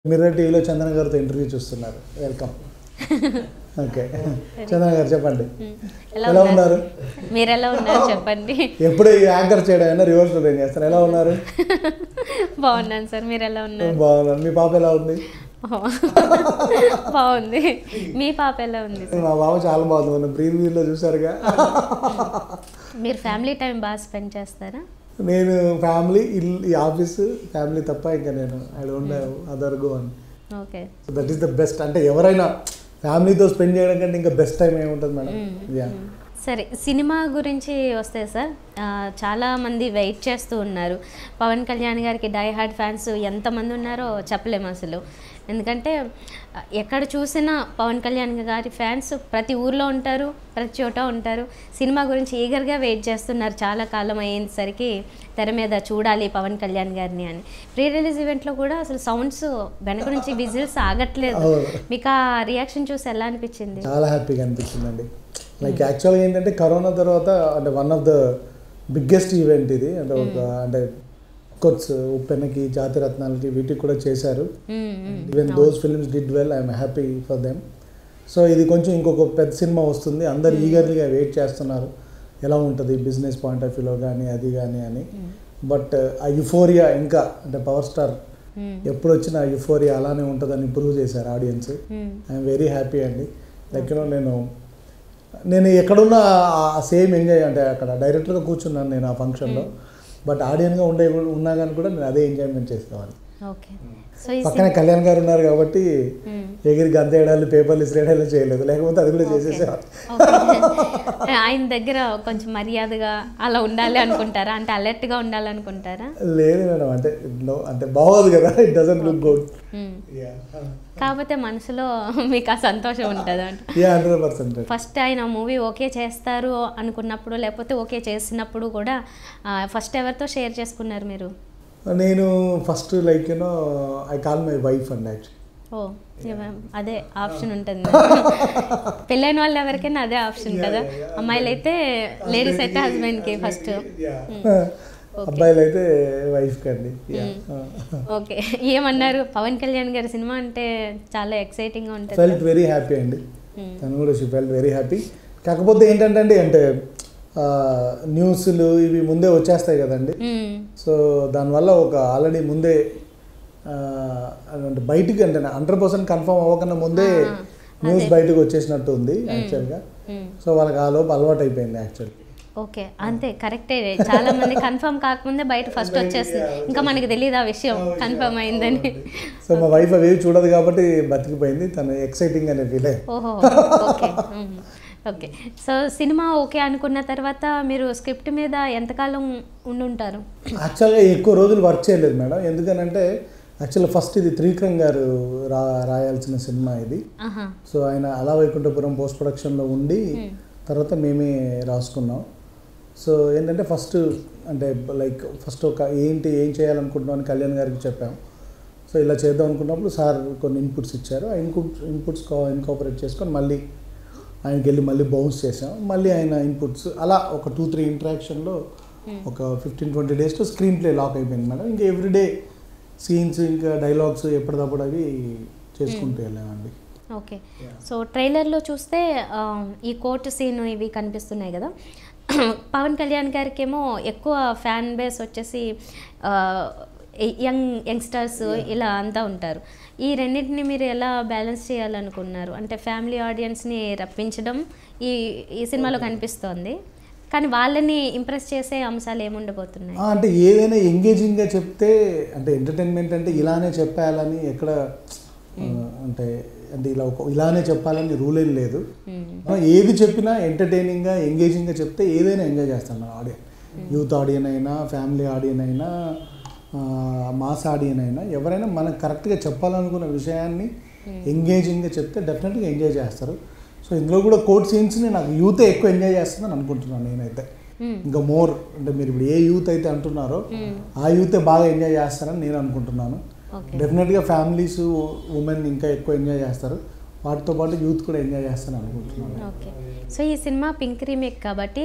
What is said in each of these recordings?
Mirror టీవీలో చందన గారితో interview చూస్తున్నారు వెల్కమ్ ఓకే చందన గారు చెప్పండి ఎలా ఎలా ఉన్నారు ఉన్నారు మీరు ఎలా ఉన్నారు చెప్పండి ఎప్పుడు ఈ యాంకర్ చేయడం రివర్స్ ఏం చేస్తారు ఎలా ఉన్నారు బాగున్నాను సార్ మీరు ఎలా ఉన్నారు బాగున్నారు మీ పాప ఎలా ఉంది బాగుంది మీ పాప ఎలా ఉంది సార్ మా బాబు చాలా బాగుంది మన ప్రీవ్యూలో చూసారుగా మీరు ఫ్యామిలీ టైం బాగా స్పెండ్ చేస్తారా నేను ఫ్యామిలీ ఇల్లు ఈ ఆఫీసు ఫ్యామిలీ తప్ప ఇంకా నేను I don't have other go అని okay that is the best అంటే ఎవరైనా ఫ్యామిలీతో స్పెండ్ చేయడం కంటే ఇంకా బెస్ట్ టైం ఏముంటుంది మేడం యా సరే సినిమా గురించి వస్తే సార్ ఆ, చాలా మంది వెయిట్ చేస్తూ ఉన్నారు పవన్ కళ్యాణ్ గారికి డై హార్డ్ ఫ్యాన్స్ ఎంతమంది ఉన్నారో చెప్పలేము అసలు ఎందుకంటే ఆ, ఎక్కడ చూసినా పవన్ కళ్యాణ్ గారి ఫ్యాన్స్ ప్రతి ఊర్లో ఉంటారు ప్రతి చోట ఉంటారు సినిమా గురించి ఈగర్గా వెయిట్ చేస్తున్నారు చాలా కాలం అయ్యేసరికి తెర మీద చూడాలి పవన్ కళ్యాణ్ గారిని అని ప్రీ రిలీజ్ ఈవెంట్లో కూడా అసలు సౌండ్స్ వెనక నుంచి విజిల్స్ ఆగట్లేదు అవును. మీకు ఆ రియాక్షన్ చూసి ఎలా అనిపించింది చాలా హ్యాపీగా అనిపించిందండి లైక్ యాక్చువల్గా ఏంటంటే కరోనా తర్వాత అంటే one of the biggest event ఇది అంటే ఒక అంటే కొట్స్ ఉప్పెన్నకి జాతి రత్నాలకి వీటికి కూడా చేశారు hmm, hmm. Even those films did well I'm happy for them so ఇది కొంచెం ఇంకొక పెద్ద సినిమా వస్తుంది అందరు ఈగర్లీగా వెయిట్ చేస్తున్నారు ఎలా ఉంటుంది బిజినెస్ పాయింట్ ఆఫ్ వ్యూలో కానీ అది కానీ అని బట్ ఆ యుఫోరియా ఇంకా అంటే పవర్ స్టార్ మ్మ్. ఎప్పుడు వచ్చిన ఆ యుఫోరియా అలానే ఉంటుందని ప్రూవ్ చేశారు audience hmm. I'm very happy అండి లైక్ యూనో నేను నేను ఎక్కడున్నా సేమ్ ఎంజాయ్ అంటే అక్కడ డైరెక్టర్గా కూర్చున్నాను నేను ఆ ఫంక్షన్లో బట్ ఆడియన్గా ఉండే ఉన్నా కానీ కూడా నేను అదే ఎంజాయ్మెంట్ చేసేవాడిని ఓకే సో ఈ పక్కనే కళ్యాణ్ గారు ఉన్నారు కాబట్టి మ్మ్. ఎగిరి గంతేయడాలు పేపర్లు ఇసిరేయడాలు చేయలేదు లేకపోతే అది కూడా చేసేసేవారు ఓకే. ఆయన దగ్గర కొంచెం మర్యాదగా అలా ఉండాలి అనుకుంటారా అంటే అలర్ట్గా ఉండాలనుకుంటారా లేదు మేడం అంటే no, అంటే బాగోదు కదా it doesn't look good hmm. కాకపోతే మనసులో మీకు ఆ సంతోషం ఉంటుంది అంట యా హండ్రెడ్ పర్సెంట్ ఫస్ట్ ఆయన మూవీ ఓకే చేస్తారు అనుకున్నప్పుడు లేకపోతే ఓకే చేసినప్పుడు కూడా ఫస్ట్ ఎవరితో షేర్ చేసుకున్నారు మీరు నేను first like you know I call my wife and actually oh ఇవ- అదే ఆప్షన్ ఉంటుంది పెళ్ళైన వాళ్ళు ఎవరికైనా అదే ఆప్షన్ కదా అమ్మాయిలు అయితే లేడీస్ అయితే హస్బెండ్కి ఫస్ట్ అబ్బాయిలు అయితే వైఫ్కి అండి ఓకే ఏమన్నారు పవన్ కళ్యాణ్ గారి సినిమా అంటే చాలా ఎక్సైటింగ్గా ఉంటుంది ఫెల్ట్ వెరీ హ్యాపీ అండి Hmm. తను కూడా షీ ఫెల్ట్ వెరీ హ్యాపీ కాకపోతే ఏంటంటే అండి అంటే ఆ, న్యూస్లు ఇవి ముందే వచ్చేస్తాయి కదండి మ్మ్. సో దానివల్ల ఒక ఆల్రెడీ ముందే ఆ, అంటే బయటికి అంటే హండ్రెడ్ పర్సెంట్ కన్ఫర్మ్ అవ్వకన్నా ముందే ఆ, న్యూస్ బయటకు వచ్చేసినట్టు ఉంది యాక్చువల్గా మ్మ్. సో వాళ్ళకి ఆ లోపు అలవాటు అయిపోయింది యాక్చువల్లీ ఓకే అంతే కరెక్టే చాలా మంది కన్ఫర్మ్ కాకముందే బయట ఫస్ట్ వచ్చేస్తుంది ఇంకా మనకి తెలియదు ఆ విషయం కన్ఫర్మ్ అయిందని సో మా వైఫ్ అవి చూడదు కాబట్టి బతికిపోయింది తను ఎక్సైటింగ్ అనే ఫీల్ అయ్యింది ఓహో okay hmm. Okay so cinema okay అనుకున్న తర్వాత మీరు స్క్రిప్ట్ మీద ఎంతకాలం ఉండుంటారు యాక్చువల్గా ఎక్కువ రోజులు వర్క్ చేయలేదు మేడం ఎందుకనంటే యాక్చువల్గా ఫస్ట్ ఇది త్రివిక్రమ్ గారు రా రాయాల్సిన సినిమా ఇది ఆహా సో ఆయన అలా వైకుంఠపురం పోస్ట్ ప్రొడక్షన్లో ఉండి తర్వాత మేమే రాసుకున్నాం సో ఏంటంటే ఫస్ట్ అంటే లైక్ ఫస్ట్ ఒక ఏంటి ఏం చేయాలనుకుంటున్నాం అని కళ్యాణ్ గారికి చెప్పాం సో ఇలా చేద్దాం అనుకున్నప్పుడు సార్ కొన్ని ఇన్పుట్స్ ఇచ్చారు ఆ ఇన్పుట్ ఇన్పుట్స్ ఇన్కాపరేట్ చేసుకొని మళ్ళీ ఆయనకి వెళ్ళి మళ్ళీ బౌన్స్ చేసాం మళ్ళీ ఆయన ఇన్పుట్స్ అలా ఒక టూ త్రీ ఇంటరాక్షన్లో ఒక ఫిఫ్టీన్ ట్వంటీ డేస్లో స్క్రీన్ ప్లే లాక్ అయిపోయింది మేడం ఇంకా ఎవ్రీడే సీన్స్ ఇంకా డైలాగ్స్ ఎప్పటికప్పుడు అవి చేసుకుంటూ వెళ్ళామండి ఓకే సో ట్రైలర్లో చూస్తే ఆ, ఈ కోర్టు సీన్ ఇవి కనిపిస్తున్నాయి కదా పవన్ కళ్యాణ్ గారికి ఏమో ఎక్కువ ఫ్యాన్ బేస్ వచ్చేసి ఆ, యంగ్ యంగ్స్టర్స్ ఇలా అంతా ఉంటారు ఈ రెండింటిని మీరు ఎలా బ్యాలెన్స్ చేయాలనుకున్నారు అంటే ఫ్యామిలీ ఆడియన్స్ని రప్పించడం ఈ ఈ సినిమాలో కనిపిస్తోంది కానీ వాళ్ళని ఇంప్రెస్ చేసే అంశాలు ఏముండబోతున్నాయి ఆ, అంటే ఏదైనా ఎంగేజింగ్గా చెప్తే అంటే ఎంటర్టైన్మెంట్ అంటే ఇలానే చెప్పాలని ఎక్కడ ఆ, అంటే అంటే ఇలా ఒక ఇలానే చెప్పాలని రూల్ ఏం లేదు మ్మ్. మనం ఏది చెప్పినా ఎంటర్టైనింగ్గా ఎంగేజింగ్గా చెప్తే ఏదైనా ఎంజాయ్ చేస్తాం మన ఆడియన్ యూత్ ఆడియన్ అయినా ఫ్యామిలీ ఆడియన్ అయినా మాస్ ఆడియన్ అయినా ఎవరైనా మనకు కరెక్ట్గా చెప్పాలనుకున్న విషయాన్ని ఎంగేజింగ్గా చెప్తే డెఫినెట్గా ఎంజాయ్ చేస్తారు సో ఇందులో కూడా కోర్ట్ సీన్స్ని నాకు యూతే ఎక్కువ ఎంజాయ్ చేస్తుందని అనుకుంటున్నాను నేనైతే మ్మ్. ఇంకా మోర్ అంటే మీరు ఇప్పుడు ఏ యూత్ అయితే అంటున్నారో మ్మ్. ఆ యూతే బాగా ఎంజాయ్ చేస్తారని నేను అనుకుంటున్నాను ఓకే డెఫినెట్గా ఫ్యామిలీస్ ఉమెన్ ఇంకా ఎక్కువ ఎంజాయ్ చేస్తారు వాటితో పాటు యూత్ కూడా ఎంజాయ్ చేస్తారని అనుకుంటున్నాను ఓకే సో ఈ సినిమా పింక్ రీమేక్ కాబట్టి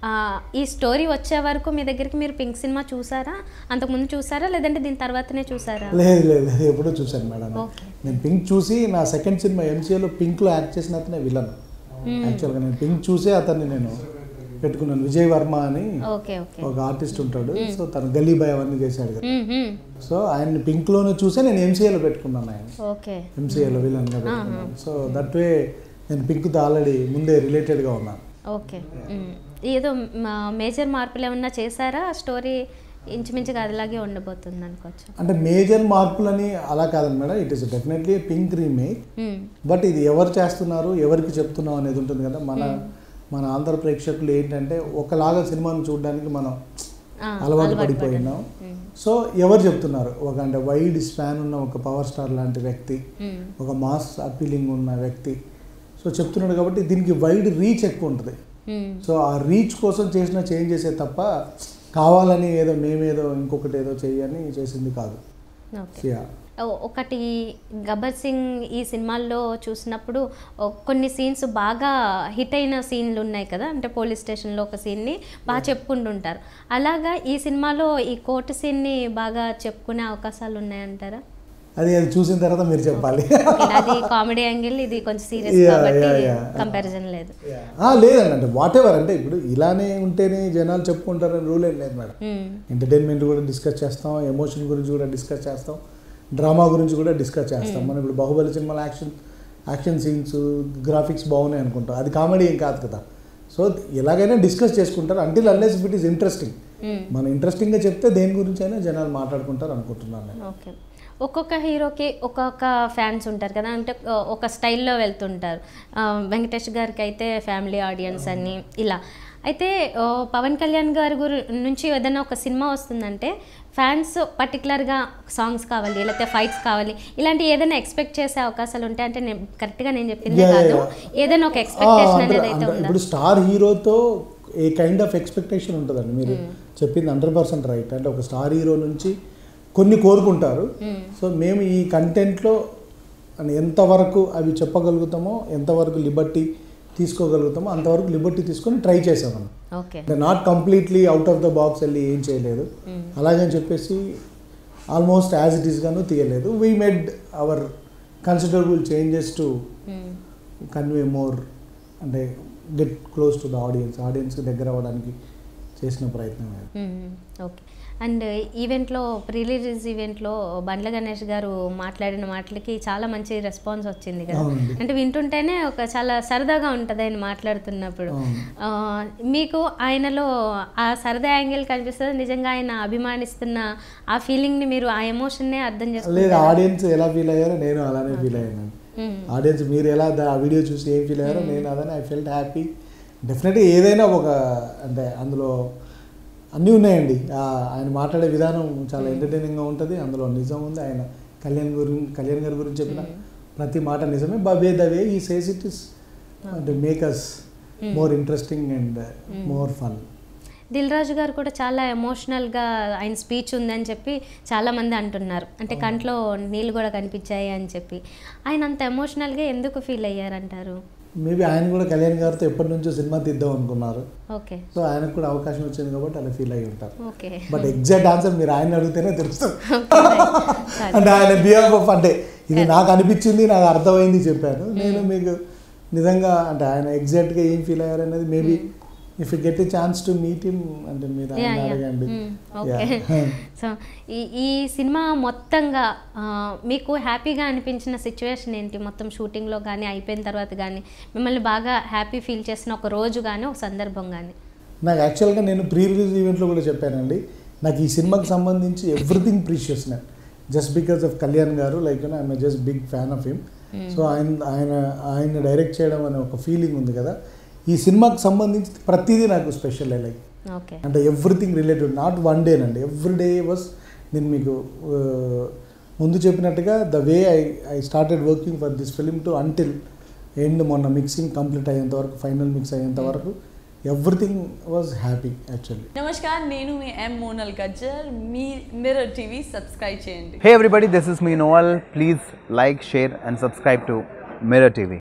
ఆ, ఈ స్టోరీ వచ్చే వరకు మీ దగ్గరికి మీరు పింక్ సినిమా చూసారా అంతకుముందు చూసారా లేదంటే దీని తర్వాతనే చూసారా లేదు లేదు లేదు ఎప్పుడూ చూశాను మేడం ఓకే నేను పింక్ చూసి నా సెకండ్ సినిమా ఎంసీఏలో పింక్లో యాక్ట్ చేసిన అతనే విలన్ యాక్చువల్గా నేను పింక్ చూసే అతన్ని నేను పెట్టుకున్నాను విజయ్ వర్మ అని ఓకే ఓకే ఒక ఆర్టిస్ట్ ఉంటాడు సో తను గల్లీ బాయ్ అవన్నీ చేశాడు కదా మ్మ్, మ్మ్. సో ఆయన్ని పింక్లోనే చూసే నేను ఎంసీఏలో పెట్టుకున్నాను ఆయన ఓకే ఎంసీఏలో విలన్గా పెట్టుకున్నాను సో దట్ వే నేను పింక్తో ఆల్రెడీ ముందే రిలేటెడ్గా ఉన్నాను ఓకే మ్మ్. ఏదో మేజర్ మార్పులు ఏమన్నా చేశారా స్టోరీ ఇంచుమించుగా అదిలాగే ఉండబోతుంది అనుకోవచ్చు అంటే మేజర్ మార్పులని అలా కాదండి madam it is definitely pink remake hmm. But ఇది ఎవరు చేస్తున్నారు ఎవరికి చెప్తున్నాం అనేది ఉంటుంది కదా మన మన ఆంధ్ర ప్రేక్షకులు ఏంటంటే ఒకలాగా సినిమాను చూడడానికి మనం ఆ, అలవాటు పడిపోయినాం మ్మ్. సో ఎవరు చెప్తున్నారు ఒక అంటే వైడ్ స్పాన్ ఉన్న ఒక పవర్ స్టార్ లాంటి వ్యక్తి మ్మ్. ఒక మాస్ అపీలింగ్ ఉన్న వ్యక్తి సో చెప్తున్నాడు కాబట్టి దీనికి వైడ్ రీచ్ ఎక్కువ ఉంటుంది మ్మ్. సో ఆ రీచ్ కోసం చేసిన చేంజెసే తప్ప కావాలని ఏదో మేమేదో ఇంకొకటి ఏదో చేయని చేసింది కాదు ఓకే యా ఓ- ఒకటి గబ్బర్ సింగ్ ఈ సినిమాల్లో చూసినప్పుడు ఓ కొన్ని సీన్స్ బాగా హిట్ అయిన సీన్లు ఉన్నాయి కదా అంటే పోలీస్ స్టేషన్లో ఒక సీన్ని బాగా చెప్పుకుంటుంటారు అలాగా ఈ సినిమాలో ఈ కోర్టు సీన్ని బాగా చెప్పుకునే అవకాశాలు ఉన్నాయంటారా అది అది చూసిన తర్వాత మీరు చెప్పాలి ఓకే, అది కామెడీ యాంగిల్ ఇది కొంచెం సీరియస్ Yeah, కాబట్టి yeah, yeah. కంపారిజన్ లేదు ఆ, లేదండి అంటే వాట్ ఎవర్ అంటే ఇప్పుడు ఇలానే ఉంటేనే జనాలు చెప్పుకుంటారని రూల్ ఏం లేదు మేడం మ్మ్. ఎంటర్టైన్మెంట్ కూడా డిస్కస్ చేస్తాం ఎమోషన్ గురించి కూడా డిస్కస్ చేస్తాం డ్రామా గురించి కూడా డిస్కస్ చేస్తాం మనం ఇప్పుడు బాహుబలి సినిమాలో యాక్షన్ యాక్షన్ సీన్స్ గ్రాఫిక్స్ బాగున్నాయి అనుకుంటాం అది కామెడీ ఏం కాదు కదా సో ఎలాగైనా డిస్కస్ చేసుకుంటారు until unless it is interesting hmm. మనం ఇంట్రెస్టింగ్గా చెప్తే దేని గురించి అయినా జనాలు మాట్లాడుకుంటారు అనుకుంటున్నాను నేను ఓకే ఒక్కొక్క హీరోకి ఒక్కొక్క ఫ్యాన్స్ ఉంటారు కదా అంటే ఆ, ఒక స్టైల్లో వెళ్తుంటారు ఆ, వెంకటేష్ గారికి అయితే ఫ్యామిలీ ఆడియన్స్ అని ఇలా అయితే ఆ, పవన్ కళ్యాణ్ గారి గురి నుంచి ఏదైనా ఒక సినిమా వస్తుందంటే ఫ్యాన్స్ పర్టికులర్గా సాంగ్స్ కావాలి లేకపోతే ఫైట్స్ కావాలి ఇలాంటి ఏదైనా ఎక్స్పెక్ట్ చేసే అవకాశాలు ఉంటాయి అంటే నేను కరెక్ట్గా నేను చెప్పిందే Yeah, కాదు yeah. ఏదైనా ఒక ఆ, ఎక్స్పెక్టేషన్ అంటే- అనేది అయితే అంటే ఉందా ఇప్పుడు స్టార్ హీరోతో ఏ కైండ్ ఆఫ్ ఎక్స్పెక్టేషన్ ఉంటుందండి మీరు చెప్పింది హండ్రెడ్ పర్సెంట్ రైట్ అంటే ఒక స్టార్ హీరో నుంచి కొన్ని కోరుకుంటారు సో మేము ఈ కంటెంట్లో అని ఎంతవరకు అవి చెప్పగలుగుతామో ఎంతవరకు లిబర్టీ తీసుకోగలుగుతామో అంతవరకు లిబర్టీ తీసుకొని ట్రై చేసామని ఓకే అంటే not completely out of the box వెళ్ళి ఏం చేయలేదు అలాగని చెప్పేసి ఆల్మోస్ట్ యాజ్ ఇట్ ఈస్గాను తీయలేదు we made our considerable changes to convey more అంటే get close to the audience ఆడియన్స్కి దగ్గర అవ్వడానికి చేసిన ప్రయత్నం అది ఓకే అండ్ ఈవెంట్లో ప్రీ రిలీజ్ ఈవెంట్లో బండ్ల గణేష్ గారు మాట్లాడిన మాటలకి చాలా మంచి రెస్పాన్స్ వచ్చింది కదా అవునండి. అంటే వింటుంటేనే ఒక చాలా సరదాగా ఉంటుంది ఆయన మాట్లాడుతున్నప్పుడు అవును. ఆ, మీకు ఆయనలో ఆ సరదా యాంగిల్ కనిపిస్తుంది నిజంగా ఆయన అభిమానిస్తున్న ఆ ఫీలింగ్ని మీరు ఆ ఎమోషన్నే అర్థం లేదు చేసుకుంటారు ఆడియన్స్ ఎలా ఫీల్ అయ్యారో నేను అలానే ఫీల్ అయ్యాను ఆడియన్స్ మీరు ఎలా దా- ఆ వీడియో చూసి ఏం ఫీల్ అయ్యారో నేను అదే ఐ ఫెల్ట్ హ్యాపీ డెఫినెట్గా ఏదైనా ఒక అంటే అందులో అన్నీ ఉన్నాయండి ఆ, ఆయన మాట్లాడే విధానం చాలా ఎంటర్టైనింగ్గా ఉంటుంది అందులో నిజం ఉంది ఆయన కళ్యాణ్ గురించి కళ్యాణ్ గారి గురించి చెప్పిన ప్రతి మాట నిజమే బబే the way he says it is అంటే make us more interesting and more fun Dil Raju garu కూడా చాలా ఎమోషనల్గా ఆయన స్పీచ్ ఉందని చెప్పి చాలామంది అంటున్నారు అంటే కంట్లో నీళ్ళు కూడా కనిపించాయి అని చెప్పి ఆయన అంత ఎమోషనల్గా ఎందుకు ఫీల్ అయ్యారంటారు మేబీ ఆయన కూడా కళ్యాణ్ గారితో ఎప్పటి నుంచో సినిమా తీద్దాం అనుకున్నారు ఓకే సో ఆయనకు కూడా అవకాశం వచ్చింది కాబట్టి అలా ఫీల్ అయ్యి ఉంటారు ఓకే బట్ ఎగ్జాక్ట్ ఆన్సర్ మీరు ఆయన అడిగితేనే తెలుస్తుంది సరే. అంటే ఆయన బిహాఫ్ ఆఫ్ అంటే ఇది నాకు అనిపించింది నాకు అర్థమైంది చెప్పాను నేను మీకు నిజంగా అంటే ఆయన ఎగ్జాక్ట్గా ఏం ఫీల్ అయ్యారు అనేది maybe if you get a chance to meet him అంటే మీరు Yeah, ఆయన yeah. అడగండి Mm, okay. Yeah. సో ఈ ఈ సినిమా మొత్తంగా ఆ, మీకు హ్యాపీగా అనిపించిన సిచ్యువేషన్ ఏంటి మొత్తం షూటింగ్లో కానీ అయిపోయిన తర్వాత కానీ మిమ్మల్ని బాగా హ్యాపీ ఫీల్ చేసిన ఒక రోజు కానీ ఒక సందర్భం కానీ నాకు యాక్చువల్గా నేను ప్రీ రిలీజ్ ఈవెంట్లో కూడా చెప్పానండి నాకు ఈ సినిమాకి సంబంధించి ఎవ్రీథింగ్ ప్రీషియస్ నేను just because of Kalyan garu like I'm just big fan of him so ఆయన ఆయన ఆయన డైరెక్ట్ చేయడం అనే ఒక ఫీలింగ్ ఉంది కదా ఈ సినిమాకి సంబంధించి ప్రతిదీ నాకు స్పెషల్ లైక్ ఓకే అంటే ఎవ్రీథింగ్ రిలేటెడ్ నాట్ వన్ డేనండి ఎవ్రీ డే వాస్ నేను మీకు ఆ, ముందు చెప్పినట్టుగా the way I I started working for this film to until end మొన్న మిక్సింగ్ కంప్లీట్ అయ్యేంత వరకు ఫైనల్ మిక్స్ అయ్యేంత వరకు ఎవ్రీథింగ్ వాజ్ హ్యాపీ యాక్చువల్లీ నమస్కార్ నేను మీ ఎం మోనల్ గజ్జర్ మీ మిర్రర్ టీవీ సబ్స్క్రైబ్ చేయండి Hey everybody, this is me Noel. Please like, share, and subscribe to Mirror TV.